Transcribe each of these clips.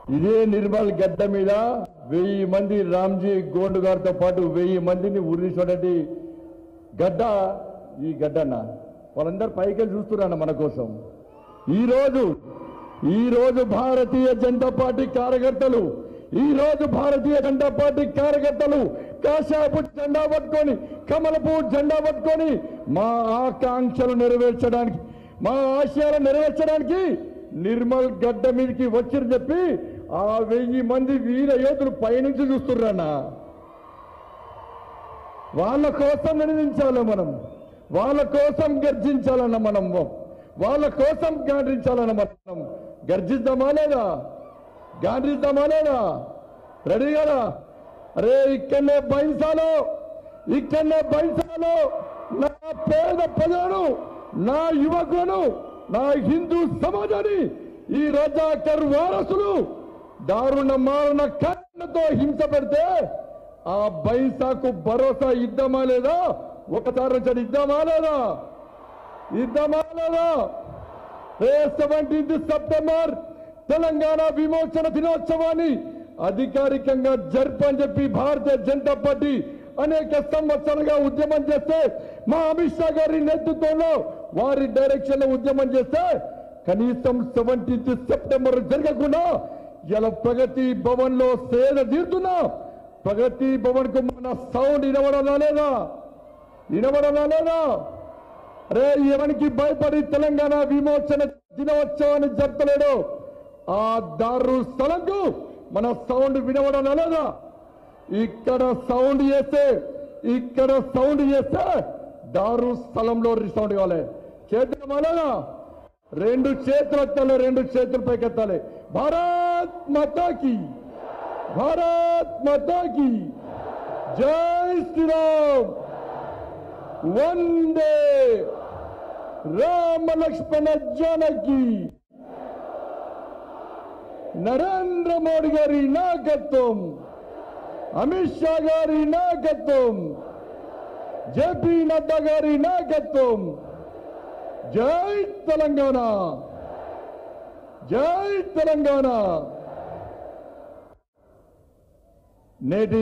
ఇదే నిర్మల్ గడ్డ మీద వెయ్యి మంది రామ్జీ గోండు గారితో పాటు వెయ్యి మందిని ఉరిసినటువంటి గడ్డ ఈ గడ్డన్న వాళ్ళందరూ పైకి చూస్తున్నారన్న మన కోసం ఈ రోజు ఈ రోజు భారతీయ జనతా పార్టీ కార్యకర్తలు ఈ రోజు భారతీయ జనతా పార్టీ కార్యకర్తలు కాశాపు జెండా పట్టుకొని కమలపు జెండా పట్టుకొని మా ఆకాంక్షలు నెరవేర్చడానికి మా ఆశయాలు నెరవేర్చడానికి నిర్మల్ గడ్డ మీదకి వచ్చిరని చెప్పి ఆ వెయ్యి మంది వీర యోధులు పైనుంచి చూస్తున్నారన్నా వాళ్ళ కోసం నినదించాలి మనం వాళ్ళ కోసం గర్జించాలన్న మనం వాళ్ళ కోసం గాండ్రించాలన్న మనం గర్జిద్దామా లేదా గాండ్రిద్దామా లేదా రెడీ కదా అరే ఇక్కడనే బైంసాలో ఇక్కడనే బైంసాలో నా పేద ప్రజలను నా యువకులను నా హిందూ సమాజాన్ని ఈ రజాకర్ వారసులు దారుణ మారుణ కన్నతో హింస పెడితే ఆ బైసాకు భరోసా ఇద్దామా లేదా ఒకసారి వచ్చాడు ఇద్దామా లేదా ఇద్దామా లేదా రే సెవెంటీన్త్ సెప్టెంబర్ తెలంగాణ విమోచన దినోత్సవాన్ని అధికారికంగా జరపని చెప్పి భారతీయ జనతా పార్టీ అనేక సంవత్సరాలుగా ఉద్యమం చేస్తే మా అమిత్ షా గారి నేతృత్వంలో వారి డైరెక్షన్ లో ఉద్యమం చేస్తే కనీసం సెవెంటీన్త్ సెప్టెంబర్ జరగకుండా ఇలా ప్రగతి భవన్ లో సేద తీరుతున్నా ప్రగతి భవన్ కు మన సౌండ్ వినవడం లేదా వినవడం లేదా రే ఎవరికి భయపడి తెలంగాణ విమోచన దినోత్సవాన్ని జరపలేడు ఆ దారు స్థలంకు మన సౌండ్ వినవడం లేదా ఇక్కడ సౌండ్ చేస్తే ఇక్కడ సౌండ్ చేస్తే దారు స్థలంలో సౌండ్ కావాలి చేద్దామా లేదా రెండు చేతులు ఎత్తాలి రెండు చేతులు పైకెత్తాలి భారత్ మాతాకి భారత్ మాతాకి జై శ్రీరామ్ వందే రామ లక్ష్మణ జానకి నరేంద్ర మోడీ గారి నాయకత్వం అమిత్ షా గారి నాయకత్వం జేపీ నడ్డా గారి నాయకత్వం జై తెలంగాణ జై తెలంగాణ నేటి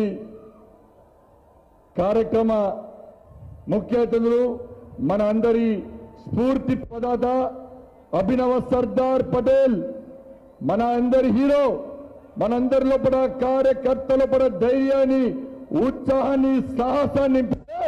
కార్యక్రమ ముఖ్య అతిథులు మన అందరి స్ఫూర్తి ప్రదాత అభినవ సర్దార్ పటేల్ మన అందరి హీరో మనందరి లోపల కార్యకర్త లోపల ధైర్యాన్ని ఉత్సాహాన్ని సాహసాన్ని నింపితే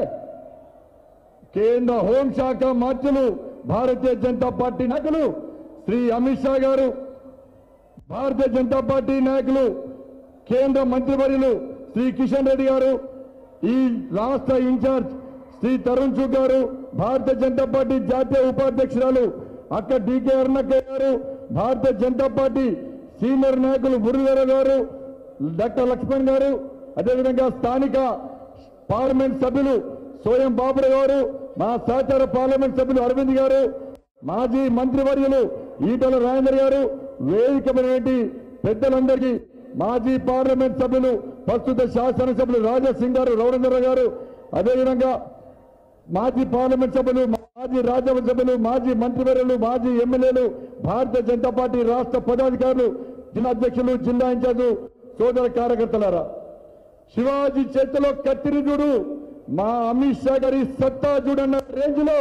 కేంద్ర హోంశాఖ మంత్రులు భారతీయ జనతా పార్టీ నాయకులు శ్రీ అమిత్ షా గారు భారతీయ జనతా పార్టీ నాయకులు కేంద్ర మంత్రివర్యులు శ్రీ కిషన్ రెడ్డి గారు ఈ రాష్ట్ర ఇన్ఛార్జ్ శ్రీ తరుణ్ చుగ్ గారు భారతీయ జనతా పార్టీ జాతీయ ఉపాధ్యక్షురాలు అక్క డికే అరుణక్క గారు భారతీయ జనతా పార్టీ సీనియర్ నాయకులు మురళీధర గారు డాక్టర్ లక్ష్మణ్ గారు అదేవిధంగా స్థానిక పార్లమెంట్ సభ్యులు సోయం బాబురావు గారు మా సహచార పార్లమెంట్ సభ్యులు అరవింద్ గారు మాజీ మంత్రివర్యులు ఈటల రాజేందర్ గారు వేదికమైనటువంటి పెద్దలందరికీ మాజీ పార్లమెంట్ సభ్యులు ప్రస్తుత శాసనసభ్యులు రాజాసింగ్ గారు రవీంద్ర గారు అదేవిధంగా మాజీ పార్లమెంట్ సభ్యులు మాజీ రాజ్యసభ సభ్యులు మాజీ మంత్రివర్యులు మాజీ ఎమ్మెల్యేలు భారతీయ జనతా పార్టీ రాష్ట్ర పదాధికారులు జిల్లా అధ్యక్షులు జిల్లా ఇన్ఛార్జు సోదర కార్యకర్తలారా శివాజీ చేతిలో కత్తిరి చూడు మా అమిత్ షా గారి సత్తా చూడన్న రేంజ్ లో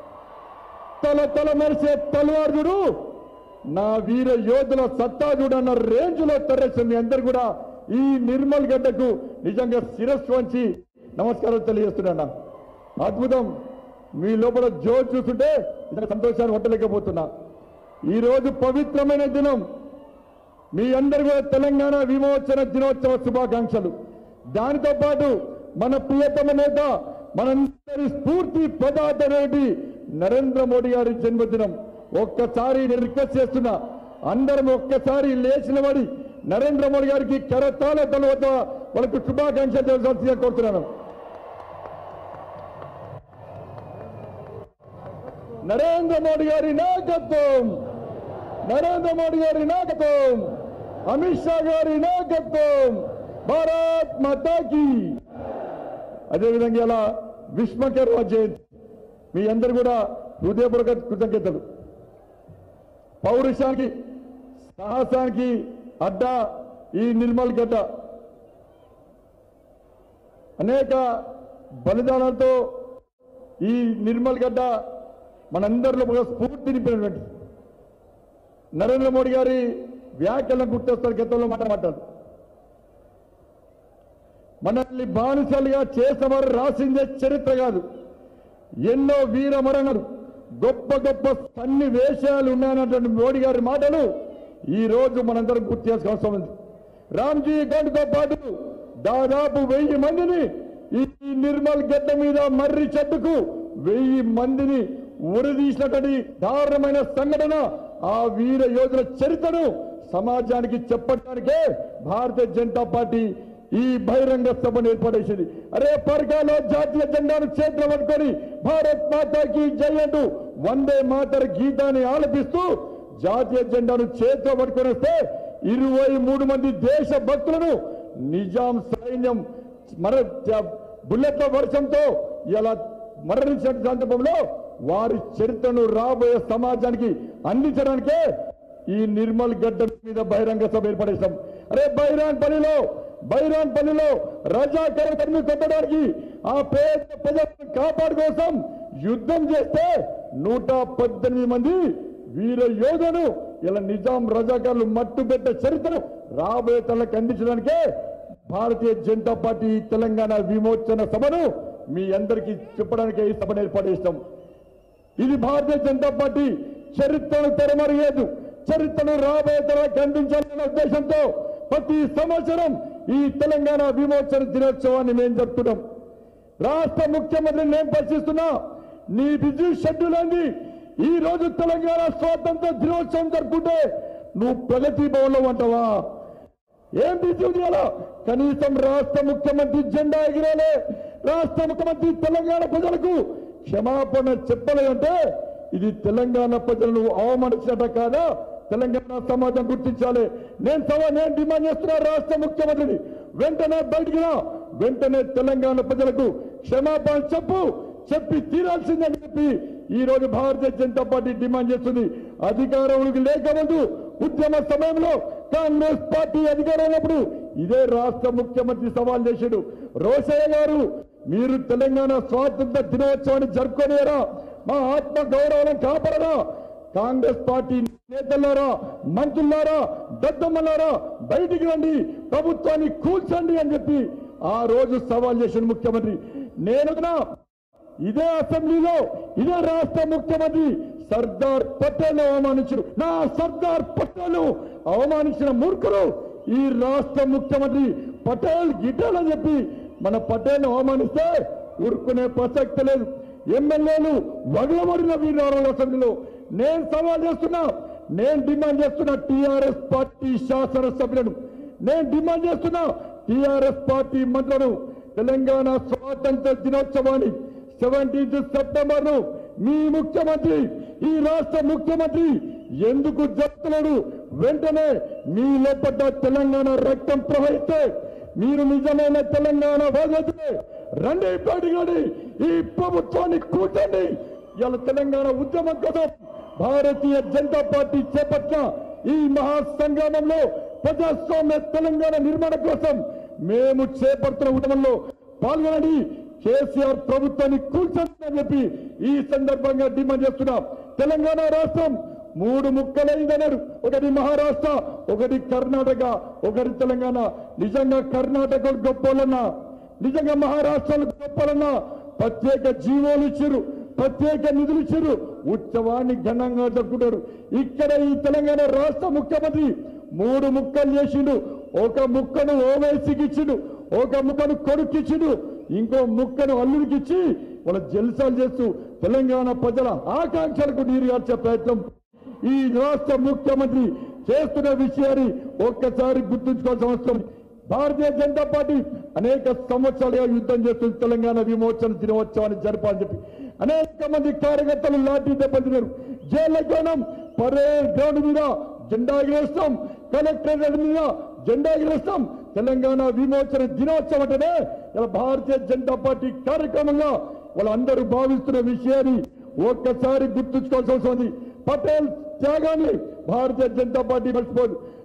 తల తల మెరిసే తలవారు చూడు నా వీర యోధుల సత్తా చూడన్న రేంజ్ లో తరలిస్తుంది మీ అందరు కూడా ఈ నిర్మల్ గడ్డకు నిజంగా శిరస్సు వంచి నమస్కారం తెలియజేస్తున్నా అద్భుతం మీ లోపల జోరు చూస్తుంటే నిజంగా సంతోషాన్ని ఉండలేకపోతున్నా ఈ రోజు పవిత్రమైన దినం మీ అందరి కూడా తెలంగాణ విమోచన దినోత్సవ శుభాకాంక్షలు దానితో పాటు మన ప్రియతమ నేత మనందరి స్ఫూర్తి ప్రదాత అనేటి నరేంద్ర మోడీ గారి జన్మదినం ఒక్కసారి నేను రిక్వెస్ట్ చేస్తున్నా అందరం ఒక్కసారి లేచిన వాడి నరేంద్ర మోడీ గారికి కరతాల తర్వాత వాళ్ళకు శుభాకాంక్షలు తెలిసాల్సిందిగా కోరుతున్నాను నరేంద్ర మోడీ గారి నాయకత్వం నరేంద్ర మోడీ గారి నాయకత్వం అమిత్ షా గారి నాయకత్వం భారత్ మాతాకి అదేవిధంగా ఇలా విశ్వకర్మ జయంతి మీ అందరు కూడా హృదయపూర్వక కృతజ్ఞతలు పౌరుషానికి సాహసానికి అడ్డ ఈ నిర్మల్ గడ్డ అనేక బలిదానాలతో ఈ నిర్మల్ గడ్డ మనందరిలో ఒక స్ఫూర్తి నింపినటువంటి నరేంద్ర మోడీ గారి వ్యాఖ్యలను గుర్తొస్తారు గతంలో మాట మాట్లాడు మనల్ని బానిసలుగా చేసేవారు రాసిందే చరిత్ర కాదు ఎన్నో వీర మరణాలు గొప్ప గొప్ప సన్నివేశాలు ఉన్నాయన్నటువంటి మోడీ గారి మాటలు ఈ రోజు మనందరం గుర్తు చేసుకోవాల్సిన అవసరం ఉంది రామ్జీ గండ్తో పాటు దాదాపు వెయ్యి మందిని ఈ నిర్మల్ గడ్డ మీద మర్రి చెట్టుకు వెయ్యి మందిని ఉరిదీసినటువంటి దారుణమైన సంఘటన ఆ వీర యోధుల చరిత్రను సమాజానికి చెప్పడానికే భారతీయ జనతా పార్టీ ఈ బహిరంగ సభను ఏర్పడేసింది అరే పర్గాలో జాతీయ జెండాను చేతిలో పట్టుకొని భారత్ మాతాకి జై అంటూ వందే మాతర గీతాన్ని ఆలపిస్తూ జాతీయ జెండాను చేతిలో పట్టుకొని వస్తే ఇరవై మూడు మంది దేశ భక్తులను నిజాం సైన్యం మర బుల్లెట్ల వర్షంతో ఇలా మరణించిన సందర్భంలో వారి చరిత్రను రాబోయే సమాజానికి అందించడానికే ఈ నిర్మల్ గడ్డ మీద బహిరంగ సభ ఏర్పడేశాం అరే బైరాన్ పల్లిలో బైరాన్ పల్లిలో రజాకర తరిమి కొట్టడానికి ఆ పేద ప్రజలను కాపాడు కోసం యుద్ధం చేస్తే నూట పద్దెనిమిది మంది వీర యోధులు ఇలా నిజాం రజాకారులు మట్టు పెట్టే చరిత్రను రాబోయే తలకు అందించడానికే భారతీయ జనతా పార్టీ తెలంగాణ విమోచన సభను మీ అందరికీ చెప్పడానికే ఈ సభను ఏర్పాటు చేస్తాం ఇది భారతీయ జనతా పార్టీ చరిత్రను తెరమరిగేదు చరిత్రను రాబోయే తరానికి అందించాలనే ఉద్దేశంతో ప్రతి సంవత్సరం ఈ తెలంగాణ విమోచన దినోత్సవాన్ని మేము జరుపుతున్నాం రాష్ట్ర ముఖ్యమంత్రిని నేను ప్రశ్నిస్తున్నా నీ బిజీ షెడ్యూల్ అంది ఈ రోజు తెలంగాణ స్వాతంత్ర దినోత్సవం జరుపుకుంటే నువ్వు ప్రగతి భవన్లో అంటావా ఏం బిజీ చేయాలా కనీసం రాష్ట్ర ముఖ్యమంత్రి జెండా ఎగిరాలే రాష్ట్ర ముఖ్యమంత్రి తెలంగాణ ప్రజలకు క్షమాపణ చెప్పలేదంటే ఇది తెలంగాణ ప్రజలను అవమానించినట్ట కాదా తెలంగాణ సమాజం గుర్తించాలి నేను సవా నేను డిమాండ్ చేస్తున్నా రాష్ట్ర ముఖ్యమంత్రిని వెంటనే బయటికి రా వెంటనే తెలంగాణ ప్రజలకు క్షమాపణ చెప్పు చెప్పి తీరాల్సిందని చెప్పి ఈ రోజు భారతీయ జనతా పార్టీ డిమాండ్ చేస్తుంది అధికారంలోకి లేకముందు ఉద్యమ సమయంలో కాంగ్రెస్ పార్టీ అధికారం ఉన్నప్పుడు ఇదే రాష్ట్ర ముఖ్యమంత్రి సవాల్ చేశాడు రోషయ్య గారు మీరు తెలంగాణ స్వాతంత్ర దినోత్సవాన్ని జరుపుకోలేరా మా ఆత్మ గౌరవాలను కాపాడరా కాంగ్రెస్ పార్టీ నేతలారా మంత్రులారా దద్దమ్మలారా బయటికి రండి ప్రభుత్వాన్ని కూల్చండి అని చెప్పి ఆ రోజు సవాల్ చేసిన ముఖ్యమంత్రి నేను ఇదే అసెంబ్లీలో ఇదే రాష్ట్ర ముఖ్యమంత్రి సర్దార్ పటేల్ అవమానించరు నా సర్దార్ పటేల్ అవమానించిన మూర్ఖులు ఈ రాష్ట్ర ముఖ్యమంత్రి పటేల్ గిటేల్ అని చెప్పి మన పటేల్ అవమానిస్తే ఊరుకునే ప్రసక్తి లేదు ఎమ్మెల్యేలు వగలబడిన వీరారావు అసెంబ్లీలో నేను సవాల్ చేస్తున్నా నేను డిమాండ్ చేస్తున్నా టిఆర్ఎస్ పార్టీ శాసనసభ్యులను నేను డిమాండ్ చేస్తున్నా టిఆర్ఎస్ పార్టీ మంత్రులను తెలంగాణ స్వాతంత్ర దినోత్సవాన్ని సెవెంటీన్త్ సెప్టెంబర్ ను మీ ముఖ్యమంత్రి ఈ రాష్ట్ర ముఖ్యమంత్రి ఎందుకు జరుపుతున్నాడు వెంటనే మీ లోపల తెలంగాణ రక్తం ప్రవహిస్తే మీరు నిజమైన తెలంగాణ వాదతే రండి బయటగాడి ఈ ప్రభుత్వాన్ని కూర్చండి ఇలా తెలంగాణ ఉద్యమం కోసం భారతీయ జనతా పార్టీ చేపట్టిన ఈ మహాసంగ్రామంలో ప్రజాస్వామ్య తెలంగాణ నిర్మాణం కోసం మేము చేపడుతున్న ఉద్యమంలో పాల్గొనండి కేసీఆర్ ప్రభుత్వాన్ని కూల్చొని చెప్పి ఈ సందర్భంగా డిమాండ్ చేస్తున్నాం తెలంగాణ రాష్ట్రం మూడు ముక్కలైందన్నారు ఒకటి మహారాష్ట్ర ఒకటి కర్ణాటక ఒకటి తెలంగాణ నిజంగా కర్ణాటక గొప్పలన్నా నిజంగా మహారాష్ట్రలు గొప్పలన్నా ప్రత్యేక జీవోలు ఇచ్చారు ప్రత్యేక నిధులు ఇచ్చారు ఉత్సవాన్ని ఘనంగా జరుపుకుంటారు ఇక్కడ ఈ తెలంగాణ రాష్ట్ర ముఖ్యమంత్రి మూడు ముక్కలు చేసిండు ఒక ముక్కను ఓవైసీకి ఇచ్చిండు ఒక ముక్కను కొడుకిచ్చిండు ఇంకో ముక్కను అల్లుడికి ఇచ్చి వాళ్ళ జల్సాలు చేస్తూ తెలంగాణ ప్రజల ఆకాంక్షలకు నీరు గార్చే ప్రయత్నం ఈ రాష్ట్ర ముఖ్యమంత్రి చేస్తున్న విషయాన్ని ఒక్కసారి గుర్తుంచుకోవాల్సిన అవసరం ఉంది. భారతీయ జనతా పార్టీ అనేక సంవత్సరాలుగా యుద్ధం చేస్తుంది తెలంగాణ విమోచన దినోత్సవాన్ని జరపాలని చెప్పి అనేక మంది కార్యకర్తలు లాఠీ దెబ్బతిన్నారు జైళ్ళ కోణం పరేడ్ గ్రౌండ్ మీద జెండా ఎగరేస్తాం కలెక్టరేట్ మీద జెండా ఎగరేస్తాం తెలంగాణ విమోచన దినోత్సవం అంటేనే ఇలా భారతీయ జనతా పార్టీ కార్యక్రమంగా వాళ్ళందరూ భావిస్తున్న విషయాన్ని ఒక్కసారి గుర్తుంచుకోవాల్సిన అవసరం ఉంది పటేల్ త్యాగాన్ని భారతీయ జనతా పార్టీ మర్చిపోదు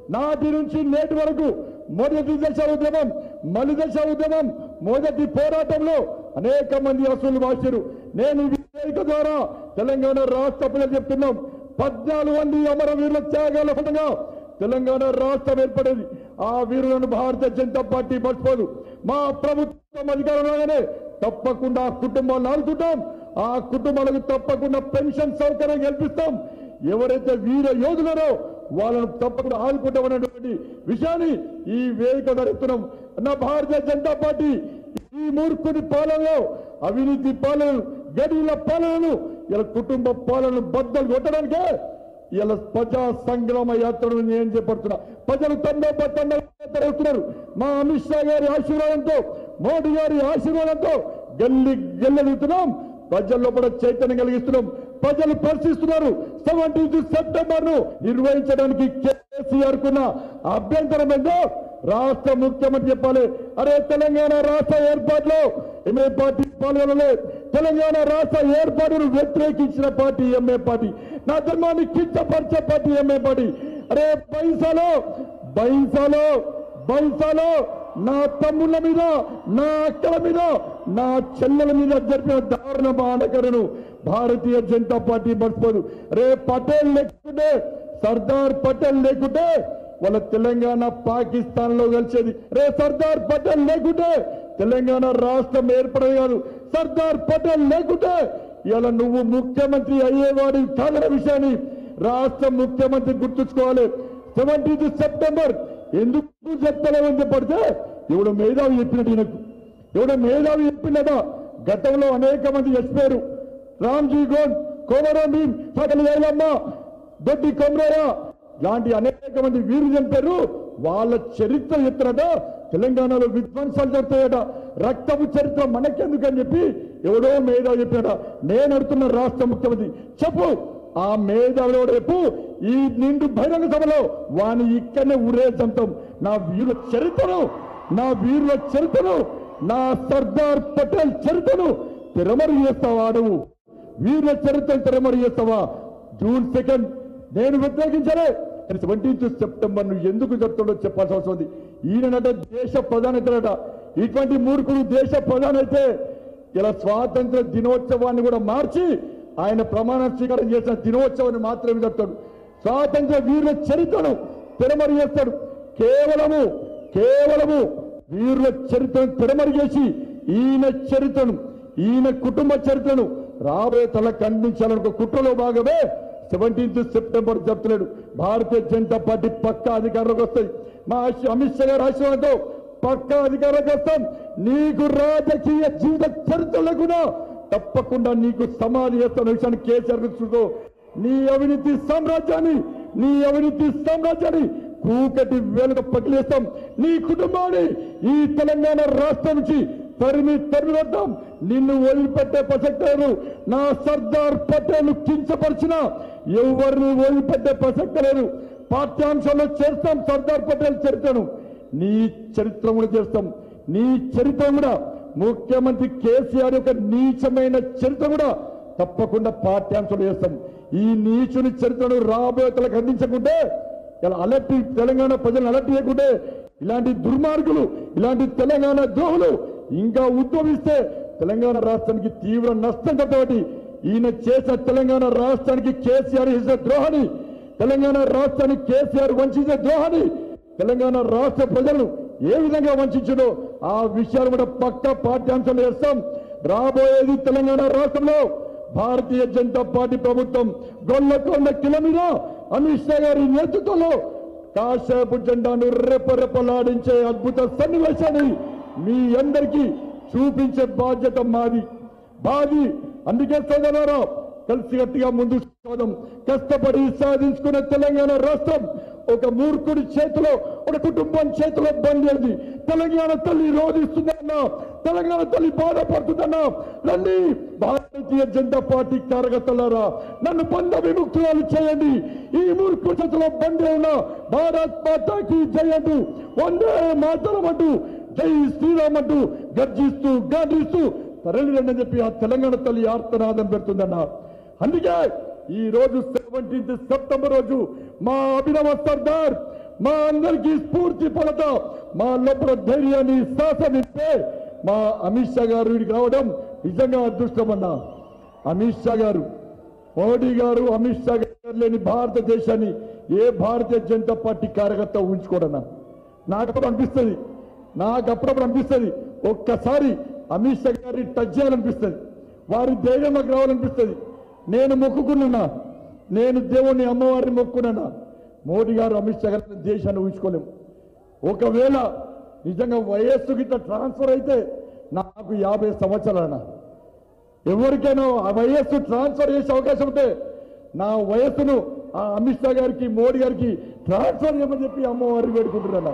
నాటి నుంచి నేటి వరకు మొదటి దశ ఉద్యమం మలి దశ ఉద్యమం మొదటి పోరాటంలో అనేక మంది అసలు వాసారు నేను ఈ వేదిక ద్వారా తెలంగాణ రాష్ట్ర ప్రజలు చెప్తున్నాం పద్నాలుగు మంది అమరవీరుల త్యాగాల ఫలంగా తెలంగాణ రాష్ట్రం ఏర్పడేది ఆ వీరులను భారతీయ జనతా పార్టీ మర్చిపోదు మా ప్రభుత్వం అధికారంలోనే తప్పకుండా ఆ కుటుంబాలను ఆదుకుంటాం ఆ కుటుంబాలకు తప్పకుండా పెన్షన్ సౌకర్యం కల్పిస్తాం ఎవరైతే వీర యోధులరో వాళ్ళను తప్పకుండా ఆదుకుంటామనేటువంటి విషయాన్ని ఈ వేదిక ధరిస్తున్నాం నా భారతీయ జనతా పార్టీ ఈ మూర్ఖుని పాలనలో అవినీతి పాలనలు గడిల పాలనను ఇలా కుటుంబ పాలనను బద్దలు కొట్టడానికే ఇలా ప్రజా సంగ్రామ యాత్రను నేను చేపడుతున్నా ప్రజలు తండోపతండవుతున్నారు మా అమిత్ షా గారి ఆశీర్వాదంతో మోడీ గారి ఆశీర్వాదంతో గల్లి గెల్లెడుతున్నాం ప్రజల్లో కూడా చైతన్యం కలిగిస్తున్నాం ప్రజలు పరిశీలిస్తున్నారు సెవెంటీన్త్ సెప్టెంబర్ ను నిర్వహించడానికి కేసీఆర్ కున్న అభ్యంతరం ఏందో రాష్ట్ర ముఖ్యమంత్రి చెప్పాలి అరే తెలంగాణ రాష్ట్ర ఏర్పాటులో ఎంఏ పార్టీ పాల్గొనలే తెలంగాణ రాష్ట్ర ఏర్పాటును వ్యతిరేకించిన పార్టీ ఎంఏ పార్టీ నా ధర్మాన్ని కించపరిచే పార్టీ ఎంఏ పార్టీ అరే బైసాలో బైసాలో బైసాలో నా తమ్ముళ్ళ మీద నా అక్కల మీద నా చెల్లెల మీద జరిపిన దారుణ మానకరను భారతీయ జనతా పార్టీ మర్చిపోదు రే పటేల్ లేకుంటే సర్దార్ పటేల్ లేకుంటే వాళ్ళ తెలంగాణ పాకిస్తాన్ లో కలిసేది రే సర్దార్ పటేల్ లేకుంటే తెలంగాణ రాష్ట్రం ఏర్పడేది కాదు సర్దార్ పటేల్ లేకుంటే ఇలా నువ్వు ముఖ్యమంత్రి అయ్యేవాడి కాదన విషయాన్ని రాష్ట్ర ముఖ్యమంత్రి గుర్తుంచుకోవాలి సెవెంటీన్త్ సెప్టెంబర్ ఎందుకు చెప్తలేమని చెప్పడితే ఎవడు మేధావి చెప్పినట్టు ఈయనకు ఎవడో మేధావి చెప్పిండట గతంలో అనేక మంది చచ్చిపోయారు రామ్జీ గోడ్ కోమరం భీమ్ సకల వేలమ్మ దొడ్డి కొమరయ్య లాంటి అనేక మంది వీరులు చంపారు వాళ్ళ చరిత్ర చెప్తారట తెలంగాణలో విధ్వంసాలు జరుగుతాయట రక్తపు చరిత్ర మనకెందుకని చెప్పి ఎవడో మేధావి చెప్పాడ నేను అడుగుతున్న రాష్ట్ర ముఖ్యమంత్రి చెప్పు ఆ మేధావిలో రేపు ఈ నిండు బహిరంగ సభలో వాని ఇక్కడనే ఊరే చంపుతాం నా వీరుల చరిత్రను నా వీరుల చరిత్రను నా సర్దార్ పటేల్ చరిత్రను తిరమరు చేస్తావా నువ్వు వీరుల చరిత్రను తిరమరు చేస్తావా జూన్ సెకండ్ నేను వ్యతిరేకించలే సెవెంటీన్త్ సెప్టెంబర్ ను ఎందుకు చెప్తాడో చెప్పాల్సిన అవసరం ఉంది ఈయనట దేశ ప్రధానత ఇటువంటి మూర్ఖుడు దేశ ప్రధానైతే ఇలా స్వాతంత్ర దినోత్సవాన్ని కూడా మార్చి ఆయన ప్రమాణ స్వీకారం చేసిన దినోత్సవాన్ని మాత్రమే చెప్తాడు స్వాతంత్ర వీరుల చరిత్రను తిరమరు చేస్తాడు కేవలము కేవలము వీరుల చరిత్రను తిరమరు చేసి ఈయన చరిత్రను ఈయన కుటుంబ చరిత్రను రాబోయే తల ఖండించాలనుకో కుట్రలో భాగమే సెవెంటీన్త్ సెప్టెంబర్ చెప్తున్నాడు భారతీయ జనతా పార్టీ పక్కా అధికారంలోకి వస్తాయి మా ఆశ- అమిత్ షా గారి ఆశీర్వాదంతో పక్కా అధికారంలోకి వస్తాం నీకు రాజకీయ జీవిత చరిత్ర లేకుండా తప్పకుండా నీకు సమాధి చేస్తున్న విషయాన్ని కేసీఆర్ చూసుకో నీ అవినీతి సామ్రాజ్యాన్ని నీ అవినీతి సామ్రాజ్యాన్ని కూకటి వేలుగా పగిలేస్తాం నీ కుటుంబాన్ని ఈ తెలంగాణ రాష్ట్రం నుంచి తరిమి తరిమి వద్దాం నిన్ను వదిలిపెట్టే ప్రసక్తి లేదు నా సర్దార్ పటేల్ కించపరిచిన ఎవరిని వదిలిపెట్టే ప్రసక్తి లేదు పాఠ్యాంశంలో చేస్తాం సర్దార్ పటేల్ చరిత్రను నీ చరిత్ర కూడా చేస్తాం నీ చరిత్ర కూడా ముఖ్యమంత్రి కేసీఆర్ యొక్క నీచమైన చరిత్ర కూడా తప్పకుండా పాఠ్యాంశాలు చేస్తాం ఈ నీచుని చరిత్రను రాబోయే తలకు అందించకుంటే ఇలా అలర్ట్ తెలంగాణ ప్రజలను అలర్ట్ చేయకుంటే ఇలాంటి దుర్మార్గులు ఇలాంటి తెలంగాణ ద్రోహులు ఇంకా ఉద్భవిస్తే తెలంగాణ రాష్ట్రానికి తీవ్ర నష్టం కాబట్టి ఈయన చేసిన తెలంగాణ రాష్ట్రానికి కేసీఆర్ చేసిన ద్రోహాన్ని తెలంగాణ రాష్ట్రానికి కేసీఆర్ వంచించే ద్రోహాన్ని తెలంగాణ రాష్ట్ర ప్రజలను ఏ విధంగా వంచించడో ఆ విషయాలు కూడా పక్క పాఠ్యాంశాలు చేస్తాం రాబోయేది తెలంగాణ రాష్ట్రంలో భారతీయ జనతా పార్టీ ప్రభుత్వం గొల్లకొండ కిల మీద అమిత్ షా గారి నేతృత్వంలో కాసేపు జెండాను రెపరెపలాడించే అద్భుత సన్నివేశాన్ని మీ అందరికీ చూపించే బాధ్యత మాది బాది అందుకే సోదరారా కలిసి గట్టిగా ముందు సాగం కష్టపడి సాధించుకున్న తెలంగాణ రాష్ట్రం ఒక మూర్ఖుడి చేతిలో ఒక కుటుంబం చేతిలో బందేది తెలంగాణ తల్లి రోధిస్తుందన్నా తెలంగాణ తల్లి బాధపడుతుందన్నా రండి భారతీయ జనతా పార్టీ కార్యకర్తలారా నన్ను బంధ విముక్తురాలు చేయండి ఈ మూర్ఖుడి చేతిలో బందే ఉన్న భారత్ మాతాకి జయండు వందే మాతరం అంటూ జై శ్రీరామ్ అంటూ గర్జిస్తూ గాంధిస్తూ తరలి రండి అని చెప్పి ఆ తెలంగాణ తల్లి ఆర్తనాదం పెడుతుందన్నా అందుకే ఈ రోజు సెవెంటీన్త్ సెప్టెంబర్ రోజు మా అభినవ సర్దార్ మా అందరికీ స్ఫూర్తి ఫలత మా లోపల ధైర్యాన్ని శాసనిస్తే మా అమిత్ షా గారు వీడికి రావడం నిజంగా అదృష్టమన్నా అమిత్ షా గారు మోడీ గారు అమిత్ షా గారు లేని భారతదేశాన్ని ఏ భారతీయ జనతా పార్టీ కార్యకర్త ఊహించుకోడన్నా నాకు అప్పుడు అనిపిస్తుంది నాకు అప్పుడప్పుడు అనిపిస్తుంది ఒక్కసారి అమిత్ షా గారిని టచ్ చేయాలనిపిస్తుంది వారి ధైర్యం నాకు రావాలనిపిస్తుంది నేను మొక్కుకున్నా నేను దేవుణ్ణి అమ్మవారిని మొక్కుకున్నా మోడీ గారు అమిత్ షా గారి దేశాన్ని ఊహించుకోలేము ఒకవేళ నిజంగా వయస్సు గిట్ట ట్రాన్స్ఫర్ అయితే నాకు యాభై సంవత్సరాలన్నా ఎవరికైనా ఆ వయస్సు ట్రాన్స్ఫర్ చేసే అవకాశం ఉంటే నా వయస్సును ఆ అమిత్ షా గారికి మోడీ గారికి ట్రాన్స్ఫర్ చేయమని చెప్పి అమ్మవారికి వేడుకుంటున్నా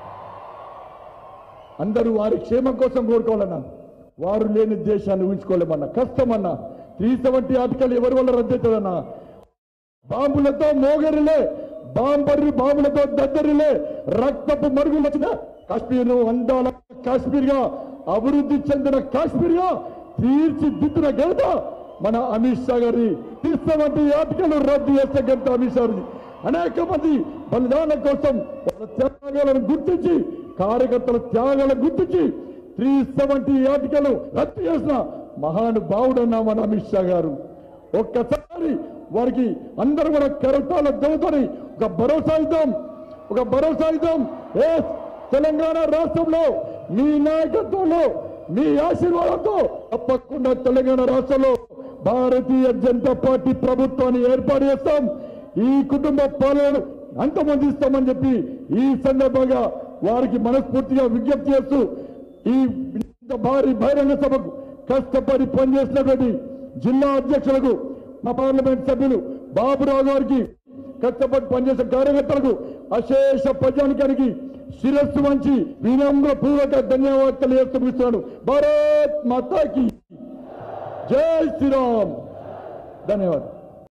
అందరూ వారి క్షేమం కోసం కోరుకోవాలన్నా వారు లేని దేశాన్ని ఊహించుకోలేమన్నా కష్టమన్నా త్రీ సెవెంటీ ఆర్టికల్ ఎవరి వల్ల రద్దవుతుందన్నా బాంబులతో మోగరిలే బాంబర్రి బాంబులతో దద్దరిలే రక్తపు మరుగులు వచ్చిన కాశ్మీర్ అందాల కాశ్మీర్ గా అభివృద్ధి చెందిన కాశ్మీర్ గా తీర్చిదిద్దిన ఘనత మన అమిత్ షా గారి తీర్చవంటి ఆర్టికల్ రద్దు చేస్తే ఘనత అమిత్ షా గారిది అనేక మంది బలిదానం కోసం వాళ్ళ త్యాగాలను గుర్తించి కార్యకర్తల త్యాగాలను గుర్తించి త్రీ సెవెంటీ ఆర్టికల్ రద్దు చేసిన మహానుభావుడన్నా మన అమిత్ షా గారు ఒక్కసారి వారికి అందరూ కూడా కరతాల దొరుకుతాయి ఒక భరోసా ఇద్దాం ఒక భరోసా ఇద్దాం ఏ తెలంగాణ రాష్ట్రంలో మీ నాయకత్వంలో మీ ఆశీర్వాదంతో తప్పకుండా తెలంగాణ రాష్ట్రంలో భారతీయ జనతా పార్టీ ప్రభుత్వాన్ని ఏర్పాటు చేస్తాం ఈ కుటుంబ పాలనను అంతమందిస్తామని చెప్పి ఈ సందర్భంగా వారికి మనస్ఫూర్తిగా విజ్ఞప్తి చేస్తూ ఈ ఇంత భారీ బహిరంగ సభకు కష్టపడి పనిచేసినటువంటి జిల్లా అధ్యక్షులకు మా పార్లమెంట్ సభ్యులు బాబురావు గారికి కష్టపడి పనిచేసే కార్యకర్తలకు అశేష ప్రజానికానికి శిరస్సు వంచి వినమ్ర పూర్వక ధన్యవాదాలు తెలియజేస్తున్నాను భారత్ మాతాకి జై శ్రీరామ్ ధన్యవాదాలు